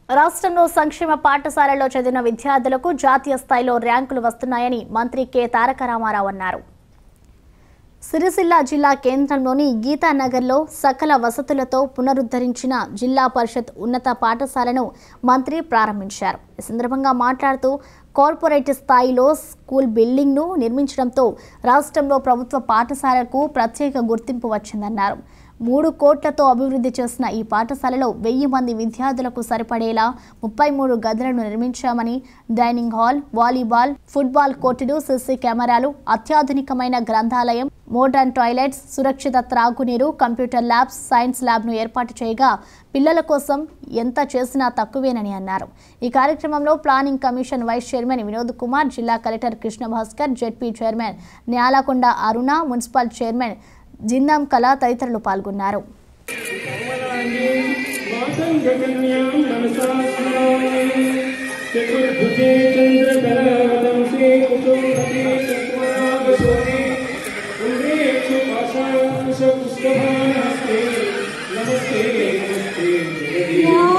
రాష్ట్రంలో సంక్షేమ పాఠశాలలో చదివిన విద్యార్థులకు జాతీయ స్థాయిలో ర్యాంకులు వస్తున్నాయని మంత్రి కె తారక రామారావు అన్నారు సిరిసిల్ల జిల్లా కేంద్రంలోని గీతానగర్లో సకల వసతులతో పునరుద్ధరించిన జిల్లా పరిషత్ ఉన్నత పాఠశాలను మంత్రి ప్రారంభించారు ఈ సందర్భంగా మాట్లాడుతూ కార్పొరేట్ స్థాయిలో స్కూల్ బిల్డింగ్ను నిర్మించడంతో రాష్ట్రంలో ప్రభుత్వ పాఠశాలకు ప్రత్యేక గుర్తింపు వచ్చిందన్నారు మూడు కోట్లతో అభివృద్ధి చేసిన ఈ పాఠశాలలో వెయ్యి మంది విద్యార్థులకు సరిపడేలా ముప్పై మూడు గదులను నిర్మించామని డైనింగ్ హాల్ వాలీబాల్ ఫుట్బాల్ కోర్టులు సీసీ కెమెరాలు అత్యాధునికమైన గ్రంథాలయం మోడర్న్ టాయిలెట్స్ సురక్షిత త్రాగునీరు కంప్యూటర్ ల్యాబ్స్ సైన్స్ ల్యాబ్ను ఏర్పాటు చేయగా పిల్లల కోసం ఎంత చేసినా తక్కువేనని అన్నారు ఈ కార్యక్రమంలో planning commission vice chairman Vinod Kumar జిల్లా collector Krishna Bhaskar ZP chairman Nyalakonda Aruna municipal chairman Jindam Kala తదితరులు పాల్గొన్నారు वासं गगन्यां मनसा स्मरामि चतुर्भुजे चन्द्रकलावतंसे कुटुम्बते चत्वारशोभे पुण्येषु पाशांशपुष्पभानस्ते नमस्ते नमस्ते जगदीश